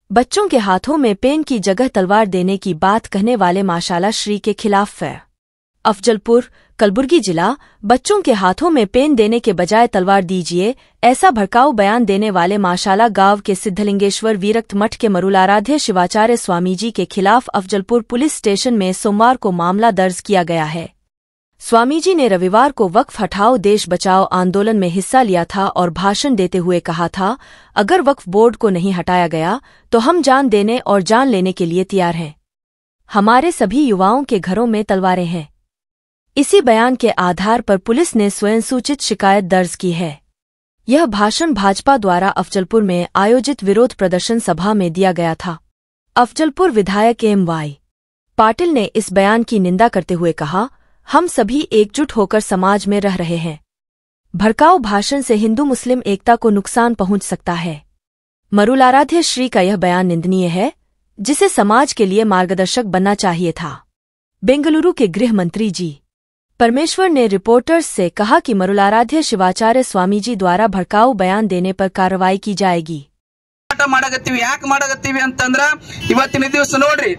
बच्चों के हाथों में पेन की जगह तलवार देने की बात कहने वाले माशाला श्री के खिलाफ है अफजलपुर कलबुर्गी जिला बच्चों के हाथों में पेन देने के बजाय तलवार दीजिए ऐसा भड़काऊ बयान देने वाले माशाला गांव के सिद्धलिंगेश्वर वीरक्त मठ के मरुलाराध्य शिवाचार्य स्वामी जी के खिलाफ अफजलपुर पुलिस स्टेशन में सोमवार को मामला दर्ज किया गया है स्वामी जी ने रविवार को वक्फ हटाओ देश बचाओ आंदोलन में हिस्सा लिया था और भाषण देते हुए कहा था अगर वक्फ बोर्ड को नहीं हटाया गया तो हम जान देने और जान लेने के लिए तैयार हैं हमारे सभी युवाओं के घरों में तलवारें हैं इसी बयान के आधार पर पुलिस ने स्वयं सूचित शिकायत दर्ज की है यह भाषण भाजपा द्वारा अफजलपुर में आयोजित विरोध प्रदर्शन सभा में दिया गया था अफजलपुर विधायक एम वाई पाटिल ने इस बयान की निंदा करते हुए कहा हम सभी एकजुट होकर समाज में रह रहे हैं भड़काऊ भाषण से हिंदू मुस्लिम एकता को नुकसान पहुंच सकता है मरुलाराध्य श्री का यह बयान निंदनीय है जिसे समाज के लिए मार्गदर्शक बनना चाहिए था बेंगलुरु के गृह मंत्री जी परमेश्वर ने रिपोर्टर्स से कहा कि मरुलाराध्य शिवाचार्य स्वामी जी द्वारा भड़काऊ बयान देने पर कार्रवाई की जाएगी ಹೋರಾಟ ಮಾಡಕತ್ತೀವಿ ಯಾಕೆ ಮಾಡಕತ್ತೀವಿ ಅಂತಂದ್ರ ಇವತ್ತಿನ ದಿವಸ ನೋಡ್ರಿ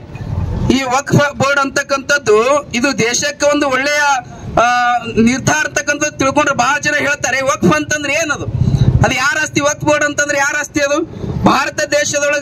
ಈ ವಕ್ಫ್ ಬೋರ್ಡ್ ಅಂತಕ್ಕಂಥದ್ದು ಇದು ದೇಶಕ್ಕೆ ಒಂದು ಒಳ್ಳೆಯ ಆ, ನಿರ್ಧಾರ ಅಂತಕ್ಕಂಥದ್ದು ತಿಳ್ಕೊಂಡ್ರೆ ಬಹಳ ಜನ ಹೇಳ್ತಾರೆ ವಕ್ಫ್ ಅಂತಂದ್ರೆ ಏನದು ಅದು ಯಾರ ಆಸ್ತಿ ವಕ್ಫ್ ಬೋರ್ಡ್ ಅಂತಂದ್ರೆ ಯಾರ ಆಸ್ತಿ ಅದು ಭಾರತ ದೇಶದೊಳಗ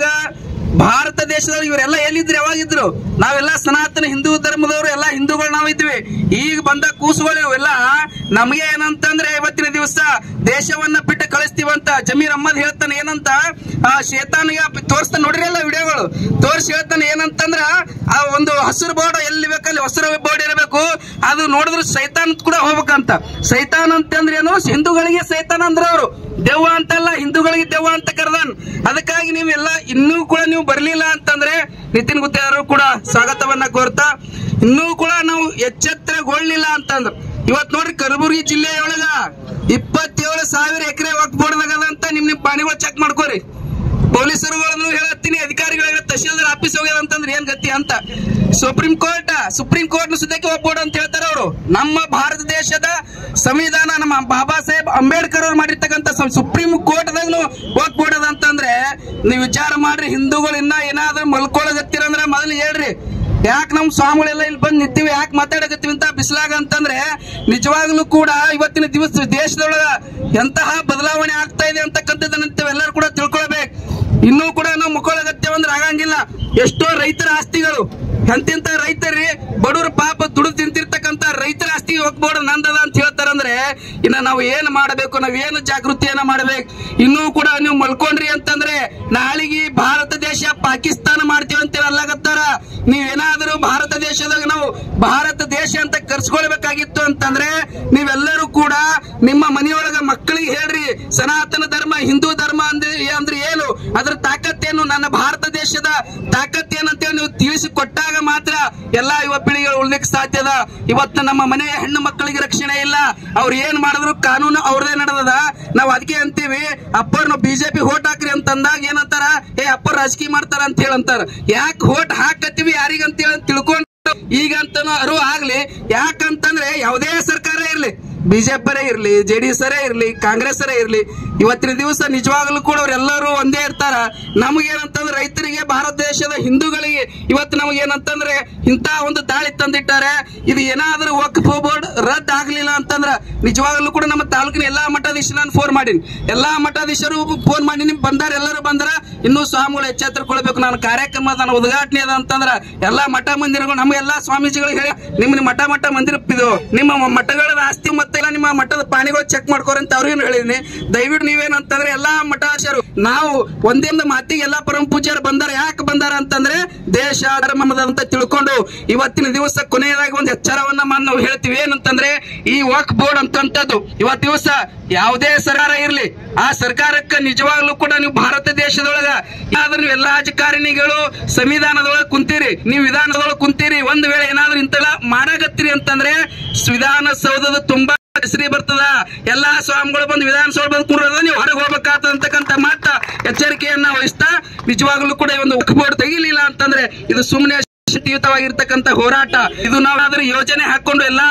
ಭಾರತ ದೇಶದೊಳಗೆ ಇವರೆಲ್ಲ ಎಲ್ಲಿದ್ರು ಯಾವಾಗಿದ್ರು ನಾವೆಲ್ಲ ಸನಾತನ ಹಿಂದೂ ಧರ್ಮದವರು ಎಲ್ಲ ಹಿಂದೂಗಳು ನಾವು ಇದ್ವಿ ಈಗ ಬಂದ ಕೂಸುಗಳು ಇವೆಲ್ಲ ನಮಗೆ ಏನಂತಂದ್ರೆ ಇವತ್ತಿನ ದಿವಸ ದೇಶವನ್ನ ಬಿಟ್ಟು ಕಳಿಸ್ತೀವಂತ ಜಮೀರ್ ಅಹ್ಮದ್ ಹೇಳ್ತಾನೆ ಏನಂತ ಆ ಶೇತಾನಿಗೆ ತೋರಿಸ್ತಾನೆ ನೋಡಿರಲ್ಲ ವಿಡಿಯೋಗಳು ತೋರಿಸಿ ಹೇಳ್ತಾನೆ ಏನಂತಂದ್ರ ಆ ಒಂದು ಹಸಿರು ಬೋರ್ಡ್ ಎಲ್ಲಿ ಬೇಕಲ್ಲಿ ಹಸಿರು ಬೋರ್ಡ್ ಇರಬೇಕು ಅದು ನೋಡಿದ್ರೆ ಸೈತಾನ್ ಕೂಡ ಹೋಗ್ಬೇಕಂತ ಸೈತಾನ್ ಅಂತಂದ್ರೆ ಏನು ಹಿಂದೂಗಳಿಗೆ ಸೈತಾನ್ ಅಂದ್ರ ಅವರು ದೆವ್ವ ಅಂತಲ್ಲ ಹಿಂದೂಗಳಿಗೆ ದೆವ್ವ ಅಂತ ಕರೆದಾನ್ ಅದಕ್ಕಾಗಿ ನೀವೆಲ್ಲ ಇನ್ನೂ ಕೂಡ ನೀವು ಬರ್ಲಿಲ್ಲ ಅಂತಂದ್ರೆ ನಿತಿನ್ ಗುತ್ತೇದಾರರು ಕೂಡ ಸ್ವಾಗತವನ್ನ ಕೋರ್ತಾ ಇನ್ನೂ ಕೂಡ ನಾವು ಎಚ್ಚೆತ್ತರಗೊಳ್ಳಿಲ್ಲ ಅಂತಂದ್ರ ಇವತ್ ನೋಡ್ರಿ ಕಲಬುರಗಿ ಜಿಲ್ಲೆಯೊಳಗ ಇಪ್ಪತ್ತೇಳು ಸಾವಿರ ಎಕರೆ ವಕ್ ಬೋರ್ಡ್ದಾಗದಂತ ನಿಮ್ ನಿಮ್ ಪಾಣಿಗಳು ಚೆಕ್ ಮಾಡ್ಕೋರಿ ಪೊಲೀಸರುಗಳನ್ನು ಹೇಳತ್ತೀನಿ ಅಧಿಕಾರಿಗಳಿಗೆ ತಹಶೀಲ್ದಾರ್ ಆಫೀಸ್ ಹೋಗ್ಯದ ಅಂತಂದ್ರೆ ಏನ್ ಗತಿ ಅಂತ ಸುಪ್ರೀಂ ಕೋರ್ಟ್ ಸುಪ್ರೀಂ ಕೋರ್ಟ್ ಸುದ್ದಕ್ಕೆ ಒಪ್ಪಿಡು ಅಂತ ಹೇಳ್ತಾರೆ ಅವರು ನಮ್ಮ ಭಾರತ ದೇಶದ ಸಂವಿಧಾನ ನಮ್ಮ ಬಾಬಾ ಸಾಹೇಬ್ ಅಂಬೇಡ್ಕರ್ ಅವ್ರು ಮಾಡಿರ್ತಕ್ಕಂಥ ಸಂ- ಸುಪ್ರೀಂ ಕೋರ್ಟ್ ದಾಗ್ನು ಒಪ್ಪಿಡೋದ ಅಂತಂದ್ರೆ ನೀವು ವಿಚಾರ ಮಾಡ್ರಿ ಹಿಂದೂಗಳು ಇನ್ನ ಏನಾದ್ರೂ ಮಲ್ಕೊಳ್ಳಗತ್ತೀರ ಅಂದ್ರೆ ಮೊದಲು ಹೇಳ್ರಿ ಯಾಕೆ ನಮ್ ಸ್ವಾಮಿಗಳೆಲ್ಲ ಇಲ್ಲಿ ಬಂದು ನಿಂತೀವಿ ಯಾಕೆ ಮಾತಾಡಕತ್ತೀವಿ ಅಂತ ಬಿಸಿಲಾಗ ಅಂತಂದ್ರೆ ನಿಜವಾಗ್ಲೂ ಕೂಡ ಇವತ್ತಿನ ದಿವಸ ದೇಶದೊಳಗ ಎಂತಹ ಬದಲಾವಣೆ ಆಗ್ತಾ ಇದೆ ಅಂತಕ್ಕಂಥದ್ದನ್ನ ಎಲ್ಲರೂ ಕೂಡ ತಿಳ್ಕೊಳ್ಬೇಕು ಇನ್ನೂ ಕೂಡ ನಾವು ಮುಕ್ಕೊಳ್ಳಗತ್ತೇವೆ ಅಂದ್ರೆ ಆಗಂಗಿಲ್ಲ ಎಷ್ಟೋ ರೈತರ ಆಸ್ತಿಗಳು ಎಂತೆಂತ ರೈತರಿ ಬಡವ್ರ ಪಾಪ ದುಡಿದು ತಿಂತಿರ್ತಕ್ಕಂತ ರೈತರ ಆಸ್ತಿ ಹೋಗ್ಬೋಡು ನಂದದ ಅಂತ ಹೇಳ್ತಾರಂದ್ರೆ ಇನ್ನ ನಾವು ಏನ್ ಮಾಡಬೇಕು ನಾವ್ ಏನು ಜಾಗೃತಿಯನ್ನ ಮಾಡ್ಬೇಕು ಇನ್ನೂ ಕೂಡ ನೀವು ಮಲ್ಕೊಂಡ್ರಿ ಅಂತಂದ್ರೆ ನಾಳಿಗೆ ಭಾರತ ದೇಶ ಪಾಕಿಸ್ತಾನ ಮಾಡ್ತೀವಿ ಅಂತ ಅಲ್ಲಾಗತ್ತಾರ ನೀವೇನಾದ್ರೂ ಭಾರತ ದೇಶದಾಗ ನಾವು ಭಾರತ ದೇಶ ಅಂತ ಕರ್ಸ್ಕೊಳ್ಬೇಕಾಗಿತ್ತು ಅಂತಂದ್ರೆ ನೀವೆಲ್ಲರೂ ಕೂಡ ನಿಮ್ಮ ಮನೆಯೊಳಗ ಮಕ್ಕಳಿಗೆ ಹೇಳ್ರಿ ಸನಾತನ ಧರ್ಮ ಹಿಂದೂ ಧರ್ಮ ಅಂದ್ರೆ ಅಂದ್ರೆ ಏನು ಅದರ ತಾಕತ್ತೇನು ನನ್ನ ಭಾರತ ದೇಶದ ತಾಕತ್ತೇನು ಅಂತೇಳಿ ನೀವು ತಿಳಿಸಿ ಕೊಟ್ಟಾಗ ಮಾತ್ರ ಎಲ್ಲಾ ಯುವ ಪೀಳಿಗೆಗಳು ಉಳ್ಲಿಕ್ಕೆ ಸಾಧ್ಯದ ಇವತ್ತು ನಮ್ಮ ಮನೆಯ ಹೆಣ್ಣು ಮಕ್ಕಳಿಗೆ ರಕ್ಷಣೆ ಇಲ್ಲ ಅವ್ರು ಏನ್ ಮಾಡಿದ್ರು ಕಾನೂನು ಅವ್ರದೇ ನಡೆದದ ನಾವು ಅದಕ್ಕೆ ಅಂತೀವಿ ಅಪ್ಪರ್ ನಾವು ಬಿಜೆಪಿ ಹೋಟ್ ಹಾಕ್ರಿ ಅಂತ ಅಂದಾಗ ಏನಂತಾರ ಏ ಅಪ್ಪರ್ ರಾಜಕೀಯ ಮಾಡ್ತಾರ ಅಂತ ಹೇಳಂತಾರ ಯಾಕೆ ಹೋಟ್ ಹಾಕತ್ತೀವಿ ಯಾರಿಗಂತ ಹೇಳಿ ತಿಳ್ಕೊಂಡು ಈಗಂತನೂ ಅರು ಆಗ್ಲಿ ಯಾಕಂತಂದ್ರೆ ಯಾವುದೇ ಸರ್ಕಾರ ಇರ್ಲಿ ಬಿಜೆಪಿರೇ ಇರ್ಲಿ ಜೆಡಿಎಸ್ ಅರೇ ಇರ್ಲಿ ಕಾಂಗ್ರೆಸ್ ಅರೇ ಇರ್ಲಿ ಇವತ್ತಿನ ದಿವಸ ನಿಜವಾಗ್ಲೂ ಕೂಡ ಅವರೆಲ್ಲರೂ ಒಂದೇ ಇರ್ತಾರ ನಮಗೇನಂತಂದ್ರೆ ರೈತರಿಗೆ ಭಾರತ ದೇಶದ ಹಿಂದೂಗಳಿಗೆ ಇವತ್ತು ನಮಗೇನಂತಂದ್ರೆ ಇಂತ ಒಂದು ದಾಳಿ ತಂದಿಟ್ಟಾರೆ ಇದು ಏನಾದ್ರೂ ವಕ್ಫ್ ಬೋರ್ಡ್ ರದ್ದು ಆಗ್ಲಿಲ್ಲ ಅಂತಂದ್ರ ನಿಜವಾಗ್ಲೂ ಕೂಡ ನಮ್ಮ ತಾಲೂಕಿನ ಎಲ್ಲಾ ಮಠಾಧೀಶರು ನಾನು ಫೋನ್ ಮಾಡೀನಿ ಎಲ್ಲಾ ಮಠಾಧೀಶರು ಫೋನ್ ಮಾಡಿ ಬಂದಾರ ಎಲ್ಲರೂ ಬಂದಾರ ಇನ್ನೂ ಸ್ವಾಮಿಗಳು ಎಚ್ಚೆತ್ತರಕೊಳ್ಬೇಕು ನಾನು ಕಾರ್ಯಕ್ರಮ ನನ್ನ ಉದ್ಘಾಟನೆ ಅದ ಅಂತಂದ್ರ ಎಲ್ಲಾ ಮಠ ಮಂದಿರಗಳು ನಮ್ಮ ಎಲ್ಲಾ ಸ್ವಾಮೀಜಿಗಳಿಗೆ ಹೇಳಿ ನಿಮ್ಮ ನಿಮ್ಮ ಮಠ ಮಠ ಮಂದಿರ ಇದು ನಿಮ್ಮ ಮಠಗಳ ಆಸ್ತಿ ಮತ್ತೆ ಎಲ್ಲ ನಿಮ್ಮ ಮಠದ ಪಾಣಿಗಳು ಚೆಕ್ ಮಾಡ್ಕೋರಿ ಅಂತ ಅವ್ರಿಗೇನು ಹೇಳಿದೀನಿ ದಯವಿಟ್ಟು ನೀವೇನಂತಂದ್ರೆ ಎಲ್ಲಾ ಮಠಾಚಾರು ನಾವು ಒಂದಿಂದ ಮಾತಿಗೆ ಎಲ್ಲಾ ಪರಮ ಪೂಜ್ಯರು ಬಂದಾರ ಯಾಕೆ ಬಂದಾರ ಅಂತಂದ್ರೆ ದೇಶ ಧರ್ಮದ ಅಂತ ತಿಳ್ಕೊಂಡು ಇವತ್ತಿನ ದಿವಸ ಕೊನೆಯದಾಗಿ ಒಂದು ಎಚ್ಚರವನ್ನ ಮಾಡಿ ನಾವು ಹೇಳ್ತೀವಿ ಏನಂತಂದ್ರೆ ಈ ವಕ್ ಬೋರ್ಡ್ ಅಂತಂತದ್ದು ಇವತ್ತು ದಿವಸ ಯಾವುದೇ ಸರ್ಕಾರ ಇರ್ಲಿ ಆ ಸರ್ಕಾರಕ್ಕೆ ನಿಜವಾಗ್ಲೂ ಕೂಡ ನೀವು ಭಾರತ ದೇಶದೊಳಗ ಏನಾದ್ರೂ ನೀವು ಎಲ್ಲಾ ರಾಜಕಾರಣಿಗಳು ಸಂವಿಧಾನದೊಳಗೆ ಕುಂತೀರಿ ನೀವು ವಿಧಾನದೊಳಗೆ ಕುಂತೀರಿ ಒಂದು ವೇಳೆ ಏನಾದ್ರೂ ಇಂತೆಲ್ಲ ಮಾಡಾಕತ್ತೀರಿ ಅಂತಂದ್ರೆ ವಿಧಾನಸೌಧದ ತುಂಬಾ ಹೆಸರಿ ಬರ್ತದ ಎಲ್ಲಾ ಸ್ವಾಮಿಗಳು ಬಂದು ವಿಧಾನಸೌಧ ಬಂದು ಕೂರೋದ ನೀವು ಹೊರಗೆ ಹೋಗ್ಬೇಕಾಗ್ತಕ್ಕಂತ ಮಾತ ಎಚ್ಚರಿಕೆಯನ್ನ ವಹಿಸ್ತಾ ನಿಜವಾಗ್ಲೂ ಕೂಡ ಈ ಒಂದು ಬೋರ್ಡ್ ತೆಗಿಲಿಲ್ಲ ಅಂತಂದ್ರೆ ಇದು ಸುಮ್ಮನೆ ಶಾಂತಿಯುತವಾಗಿರ್ತಕ್ಕಂಥ ಹೋರಾಟ ಇದು ನಾವಾದ್ರೂ ಯೋಜನೆ ಹಾಕೊಂಡು ಎಲ್ಲಾ ಮಠ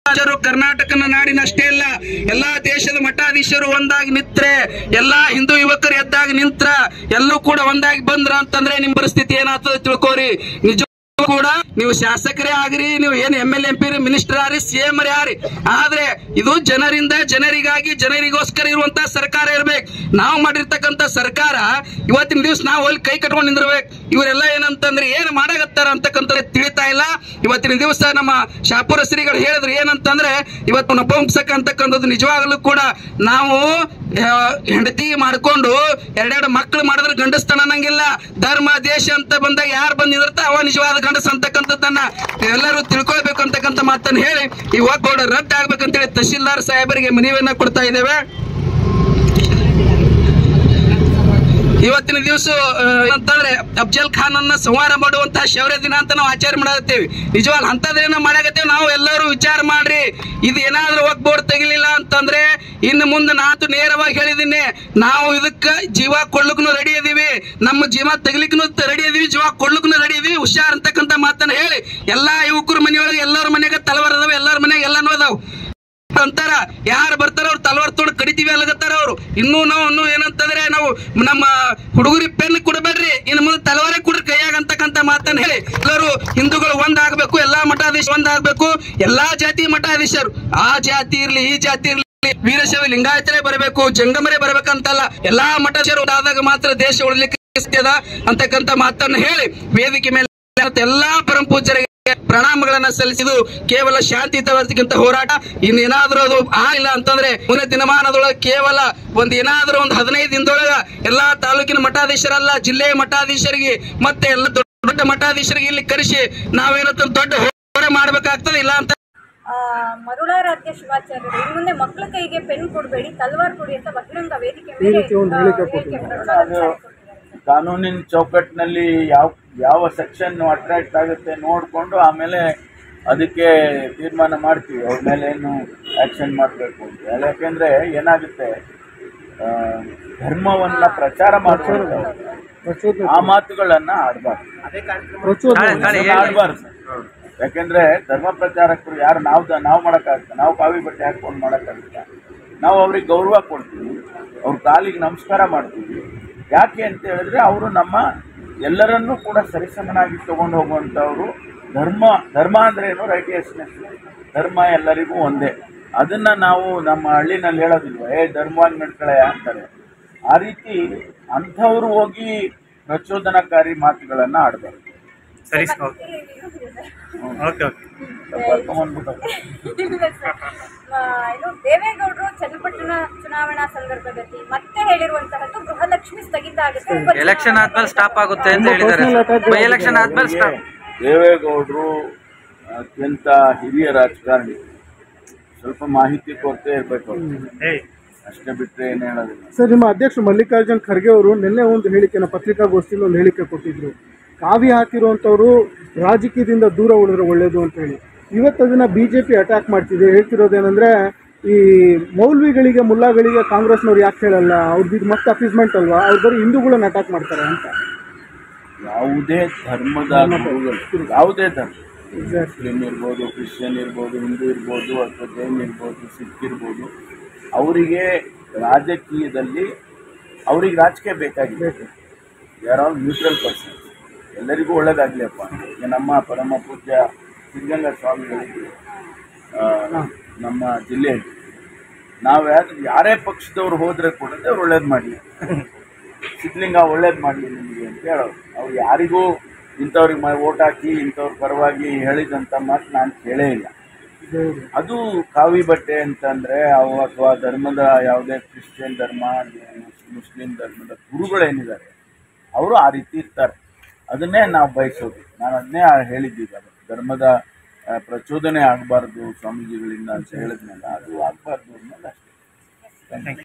ರಾಜರು ಕರ್ನಾಟಕನ ನಾಡಿನ ಅಷ್ಟೇ ಅಲ್ಲ ಎಲ್ಲಾ ದೇಶದ ಮಠಾಧೀಶರು ಒಂದಾಗಿ ನಿತ್ರೆ ಎಲ್ಲಾ ಹಿಂದೂ ಯುವಕರು ಎದ್ದಾಗ ನಿಂತ್ರ ಎಲ್ಲೂ ಕೂಡ ಒಂದಾಗಿ ಬಂದ್ರ ಅಂತಂದ್ರೆ ನಿಮ್ ಪರಿಸ್ಥಿತಿ ಏನಾಗ್ತದೆ ತಿಳ್ಕೋರಿ ನಿಜ ಕೂಡ ನೀವು ಶಾಸಕರೇ ಆಗ್ರಿ ನೀವು ಏನ್ M L M P minister ಆಗ್ರಿ ಸಿಎಂ ಯಾರಿ ಆದ್ರೆ ಇದು ಜನರಿಂದ ಜನರಿಗಾಗಿ ಜನರಿಗೋಸ್ಕರ ಇರುವಂತ ಸರ್ಕಾರ ಇರ್ಬೇಕು ನಾವು ಮಾಡಿರ್ತಕ್ಕಂತ ಸರ್ಕಾರ ಇವತ್ತಿನ ದಿವಸ ನಾವು ಅಲ್ಲಿ ಕೈ ಕಟ್ಕೊಂಡು ನಿಂದಿರ್ಬೇಕು ಇವರೆಲ್ಲ ಏನಂತಂದ್ರೆ ಏನ್ ಮಾಡಾಕತ್ತಾರ ಅಂತಕ್ಕಂಥ ತಿಳಿತಾ ಇಲ್ಲ ಇವತ್ತಿನ ದಿವಸ ನಮ್ಮ ಶಾಪುರ ಶ್ರೀಗಳು ಹೇಳಿದ್ರು ಏನಂತಂದ್ರೆ ಇವತ್ತು ನಪುಂಸಕ ಅಂತಕ್ಕಂಥದ್ದು ನಿಜವಾಗ್ಲೂ ಕೂಡ ನಾವು ಆ, ಹೆಂಡತಿ ಮಾಡ್ಕೊಂಡು ಎರಡೆರಡು ಮಕ್ಕಳು ಮಾಡಿದ್ರೆ ಗಂಡಸ್ತನ ಅನ್ನಂಗಿಲ್ಲ ಧರ್ಮ ದೇಶ ಅಂತ ಬಂದಾಗ ಯಾರು ಬಂದು ನಿಂದಿರ್ತ ಅವ ನಿಜವಾದ ಗಂಡಸ ಅಂತಕ್ಕಂಥದ್ದನ್ನ ಎಲ್ಲರೂ ತಿಳ್ಕೊಳ್ಬೇಕು ಅಂತಕ್ಕಂಥ ಮಾತನ್ನ ಹೇಳಿ ಈ ಬೋರ್ಡ್ ರದ್ದು ಆಗ್ಬೇಕಂತೇಳಿ ತಹಶೀಲ್ದಾರ್ ಸಾಹೇಬರಿಗೆ ಮನವಿಯನ್ನ ಕೊಡ್ತಾ ಇದ್ದೇವೆ ಇವತ್ತಿನ ದಿವಸ ಅಂತಂದ್ರೆ ಅಫ್ಜಲ್ ಖಾನ್ ಅನ್ನ ಸಂಹಾರ ಮಾಡುವಂತಹ ಶೌರ್ಯ ದಿನ ಅಂತ ನಾವು ಆಚರಣೆ ಮಾಡತ್ತೇವೆ ನಿಜವಾಗ್ ಅಂತದೇನ ಮಾಡಾಕತ್ತೇವೆ ನಾವು ಎಲ್ಲರೂ ವಿಚಾರ ಮಾಡ್ರಿ ಇದು ಏನಾದ್ರೂ ಒಗ್ ಬೋರ್ಡ್ ತೆಗಿಲಿಲ್ಲ ಅಂತಂದ್ರೆ ಇನ್ನು ಮುಂದೆ ನಾತು ನೇರವಾಗಿ ಹೇಳಿದ್ದೀನಿ ನಾವು ಇದಕ್ಕ ಜೀವ ಕೊಡ್ಲಿಕ್ಕೂ ರೆಡಿ ಇದೀವಿ ನಮ್ಮ ಜೀವ ತೆಗಿಲಿಕ್ಕೂ ರೆಡಿ ಇದೀವಿ ಜೀವ ಕೊಡ್ಲಿಕ್ಕೂ ರೆಡಿ ಇದೀವಿ ಹುಷಾರ್ ಅಂತಕ್ಕಂಥ ಮಾತನ್ನ ಹೇಳಿ ಎಲ್ಲಾ ಯುವಕರ ಮನೆಯೊಳಗೆ ಎಲ್ಲರ ಮನೆಗೆ ತಲವಾರ್ ಅದಾವ ಎಲ್ಲರ ಮನೆಗೆ ಎಲ್ಲಾನು ಅದಾವ ಅಂತಾರ ಯಾರು ಬರ್ತಾರ ಅವ್ರು ತಲವಾರ್ ತೊಗೊಂಡು ಕಡಿತೀವಿ ಅಲ್ಲಗತ್ತಾರ ಅವ್ರು ಇನ್ನೂ ನಾವು ಇನ್ನೂ ಏನಂತಂದ್ರೆ ನಾವು ನಮ್ಮ ಹುಡುಗರಿ ಪೆನ್ ಕೊಡಬೇಡ್ರಿ ಇನ್ನು ಮುಂದೆ ತಲವಾರೇ ಕೊಡ್ರಿ ಕೈಯಾಗ ಅಂತಕ್ಕಂಥ ಮಾತನ್ನ ಹೇಳಿ ಎಲ್ಲರೂ ಹಿಂದೂಗಳು ಒಂದಾಗಬೇಕು ಎಲ್ಲಾ ಮಠಾಧೀಶ ಒಂದಾಗಬೇಕು ಎಲ್ಲಾ ಜಾತಿ ಮಠಾಧೀಶರು ಆ ಜಾತಿ ಇರ್ಲಿ ಈ ಜಾತಿ ಇರ್ಲಿ ವೀರಶೈವ ಲಿಂಗಾಯತರೇ ಬರಬೇಕು ಜಂಗಮರೇ ಬರ್ಬೇಕಂತಲ್ಲ ಎಲ್ಲಾ ಮಠಾಧೀಶರು ಆದಾಗ ಮಾತ್ರ ದೇಶ ಉಳಿಲಿಕ್ಕೆ ಸಾಧ್ಯದ ಅಂತಕ್ಕಂಥ ಮಾತನ್ನ ಹೇಳಿ ವೇದಿಕೆ ಮೇಲೆ ಎಲ್ಲಾ ಪರಮ ಪೂಜ್ಯರಿಗೆ ಪ್ರಣಾಮಗಳನ್ನ ಸಲ್ಲಿಸಿದು ಕೇವಲ ಶಾಂತಿಯುತವಾಗಿರ್ತಕ್ಕಂಥ ಹೋರಾಟ ಇನ್ನೇನಾದ್ರೂ ಅದು ಆಗಿಲ್ಲ ಅಂತಂದ್ರೆ ಮುಂದಿನ ದಿನಮಾನದೊಳಗೆ ಕೇವಲ ಒಂದ್ ಏನಾದ್ರೂ ಒಂದು ಹದಿನೈದು ದಿನದೊಳಗ ಎಲ್ಲಾ ತಾಲೂಕಿನ ಮಠಾಧೀಶರಲ್ಲ ಜಿಲ್ಲೆಯ ಮಠಾಧೀಶರಿಗೆ ಮತ್ತೆ ಎಲ್ಲ ದೊಡ್ಡ ದೊಡ್ಡ ಮಠಾಧೀಶರಿಗೆ ಇಲ್ಲಿ ಕರೆಸಿ ನಾವೇನಂತ ದೊಡ್ಡ ಹೋರಾಟ ಮಾಡ್ಬೇಕಾಗ್ತದೆ ಇಲ್ಲ ಅಂತ ಆ, ಮರುಳಾರಾಧ್ಯ ಶಿವಾಚಾರ್ಯರು ಇನ್ನು ಮುಂದೆ ಮಕ್ಕಳ ಕೈಗೆ ಪೆನ್ ಕೊಡಬೇಡಿ ತಲ್ವಾರ್ ಕೊಡಿ ಅಂತ ಬಹಿರಂಗ ವೇದಿಕೆ ಮೇಲೆ ಆ, ಹೇಳಿಕೆ ಪ್ರಚಾರ ಕೊಟ್ಟಿದ್ದಾರೆ. ಕಾನೂನಿನ ಚೌಕಟ್ಟಿನಲ್ಲಿ ಯಾವ ಯಾವ ಸೆಕ್ಷನ್ ಅಟ್ರಾಕ್ಟ್ ಆಗುತ್ತೆ ನೋಡಿಕೊಂಡು ಆಮೇಲೆ ಅದಕ್ಕೆ ತೀರ್ಮಾನ ಮಾಡ್ತೀವಿ ಅವ್ರ ಮೇಲೆ ಏನು ಆ್ಯಕ್ಷನ್ ಮಾಡಬೇಕು ಅಂತ ಯಾಕೆಂದರೆ ಏನಾಗುತ್ತೆ ಆ, ಧರ್ಮವನ್ನ ಪ್ರಚಾರ ಮಾಡುವಂಥವ್ರು ಆ ಮಾತುಗಳನ್ನ ಆಡಬಾರ್ದು ಆಡಬಾರ್ದು ಯಾಕೆಂದ್ರೆ ಧರ್ಮ ಪ್ರಚಾರಕರು ಯಾರು ನಾವು ದ- ನಾವು ಮಾಡೋಕ್ಕಾಗುತ್ತೆ ನಾವು ಕಾವಿ ಬಟ್ಟೆ ಹಾಕೊಂಡು ಮಾಡೋಕ್ಕಾಗುತ್ತೆ ನಾವು ಅವ್ರಿಗೆ ಗೌರವ ಕೊಡ್ತೀವಿ ಅವ್ರ ಕಾಲಿಗೆ ನಮಸ್ಕಾರ ಮಾಡ್ತೀವಿ ಯಾಕೆ ಅಂತ ಹೇಳಿದ್ರೆ ಅವರು ನಮ್ಮ ಎಲ್ಲರನ್ನೂ ಕೂಡ ಸರಿಸಮನಾಗಿ ತಗೊಂಡು ಹೋಗುವಂಥವ್ರು ಧರ್ಮ ಧರ್ಮ ಅಂದ್ರೆ ಏನು ರೈಟಿಯಸ್ನೆಸ್ ಧರ್ಮ ಎಲ್ಲರಿಗೂ ಒಂದೇ ಅದನ್ನ ನಾವು ನಮ್ಮ ಹಳ್ಳಿನಲ್ಲಿ ಹೇಳೋದಿಲ್ವ ಏ ಧರ್ಮವಾಗಿ ನಡ್ಕೊಳಯ್ಯ ಅಂತಾರೆ ಆ ರೀತಿ ಅಂಥವ್ರು ಹೋಗಿ ಪ್ರಚೋದನಕಾರಿ ಮಾತುಗಳನ್ನ ಆಡಬಾರ್ದು ಸರಿ ಸರ್ ಓಕೆ ಓಕೆ ಕರ್ಕೊಂಬಂದ್ಬಿಟ್ಟು ಇಲ್ಲ ಸರ್. ಆ, ಇದು ದೇವೇಗೌಡರು ಚನ್ನಪಟ್ಟಣ ಚುನಾವಣಾ ಸಂದರ್ಭದಲ್ಲಿ ಮತ್ತೆ ಹೇಳಿರುವಂತಹದ್ದು ಗೃಹಲಕ್ಷ್ಮಿ ಸ್ಥಗಿತ ಆಗುತ್ತೆ ಉಪ ಎಲೆಕ್ಷನ್ ಆದ್ಮೇಲೆ ಸ್ಟಾಪ್ ಆಗುತ್ತೆ ಅಂತ ಹೇಳಿದ್ದಾರೆ ಬೈ ಎಲೆಕ್ಷನ್ ಆದ್ಮೇಲೆ ಸ್ಟಾಪ್ ದೇವೇಗೌಡರು ಅತ್ಯಂತ ಹಿರಿಯ ರಾಜಕಾರಣಿ ಸ್ವಲ್ಪ ಮಾಹಿತಿ ಕೊರತೆ ಇರಬೇಕು ಅಷ್ಟೇ ಬಿಟ್ಟರೆ ಏನು ಹೇಳೋದಿಲ್ಲ ಸರ್ ನಿಮ್ಮ ಅಧ್ಯಕ್ಷರು ಮಲ್ಲಿಕಾರ್ಜುನ್ ಖರ್ಗೆ ಅವರು ನಿನ್ನೆ ಒಂದು ಹೇಳಿಕೆನ ಪತ್ರಿಕಾಗೋಷ್ಠಿಯಲ್ಲಿ ಒಂದು ಹೇಳಿಕೆ ಕೊಟ್ಟಿದ್ರು ಕಾವಿ ಹಾಕಿರುವಂಥವ್ರು ರಾಜಕೀಯದಿಂದ ದೂರ ಉಳಿದ್ರೆ ಒಳ್ಳೇದು ಅಂತ ಹೇಳಿ ಇವತ್ತು ಅದನ್ನ ಬಿ ಜೆ ಪಿ ಅಟ್ಯಾಕ್ ಮಾಡ್ತಿದೆ ಹೇಳ್ತಿರೋದೇನೆಂದ್ರೆ ಈ ಮೌಲ್ವಿಗಳಿಗೆ ಮುಲ್ಲಾಗಳಿಗೆ ಕಾಂಗ್ರೆಸ್ನವ್ರು ಯಾಕೆ ಹೇಳಲ್ಲ ಅವ್ರದ್ದು ಇದು ಮತ್ತೆ ಅಫೀಸ್ಮೆಂಟ್ ಅಲ್ವಾ ಅವ್ರು ಬರೀ ಹಿಂದೂಗಳನ್ನ ಅಟ್ಯಾಕ್ ಮಾಡ್ತಾರೆ ಅಂತ ಯಾವುದೇ ಧರ್ಮದ ಗುರುಗಳು ಯಾವುದೇ ಧರ್ಮ Exactly. ಮುಸ್ಲಿಂ ಇರ್ಬೋದು ಕ್ರಿಶ್ಚಿಯನ್ ಇರ್ಬೋದು ಹಿಂದೂ ಇರ್ಬೋದು ಅಥವಾ ಜೈನ್ ಇರ್ಬೋದು ಸಿಖ್ ಇರ್ಬೋದು ಅವರಿಗೆ ರಾಜಕೀಯದಲ್ಲಿ ಅವ್ರಿಗೆ ರಾಜಕೀಯ ಬೇಕಾಗಿದೆ ಯಾರ್ ಆಲ್ ನ್ಯೂಟ್ರಲ್ ಪರ್ಸನ್ಸ್ ಎಲ್ಲರಿಗೂ ಒಳ್ಳೇದಾಗ್ಲಿಯಪ್ಪ ಈಗ ನಮ್ಮ ಪರಮ ಪೂಜ್ಯ ಸಿದ್ಧಗಂಗಾ ಸ್ವಾಮಿಗಳಿಗೆ ಆ, ನಮ್ಮ ಜಿಲ್ಲೆಯಲ್ಲಿ ನಾವು ಯಾರು ಯಾರೇ ಪಕ್ಷದವ್ರು ಹೋದ್ರೆ ಕೂಡ ಅವ್ರು ಒಳ್ಳೇದು ಮಾಡಲಿ ಸಿದ್ಧಲಿಂಗ ಒಳ್ಳೇದು ಮಾಡಲಿ ನಿಮಗೆ ಅಂತ ಹೇಳೋರು ಅವ್ರು ಯಾರಿಗೂ ಇಂಥವ್ರಿಗೆ ಮ ಓಟ್ ಹಾಕಿ ಇಂಥವ್ರ ಪರವಾಗಿ ಹೇಳಿದಂಥ ಮಾತು ನಾನು ಕೇಳೇ ಇಲ್ಲ ಅದು ಕಾವಿ ಬಟ್ಟೆ ಅಂತಂದರೆ ಅವು ಅಥವಾ ಧರ್ಮದ ಯಾವುದೇ ಕ್ರಿಶ್ಚಿಯನ್ ಧರ್ಮ ಮುಸ್ಲಿಂ ಧರ್ಮದ ಗುರುಗಳೇನಿದ್ದಾರೆ ಅವರು ಆ ರೀತಿ ಇರ್ತಾರೆ ಅದನ್ನೇ ನಾವು ಬಯಸೋದು ನಾನು ಅದನ್ನೇ ಹೇಳಿದ್ದೀವಿ ಧರ್ಮದ ಆ, ಪ್ರಚೋದನೆ ಆಗಬಾರ್ದು ಸ್ವಾಮೀಜಿಗಳಿಂದ ಅಂತ ಹೇಳಿದ್ಮೇಲೆ ಅದು ಆಗಬಾರ್ದು ಅನ್ನೋದು ಅಷ್ಟೇ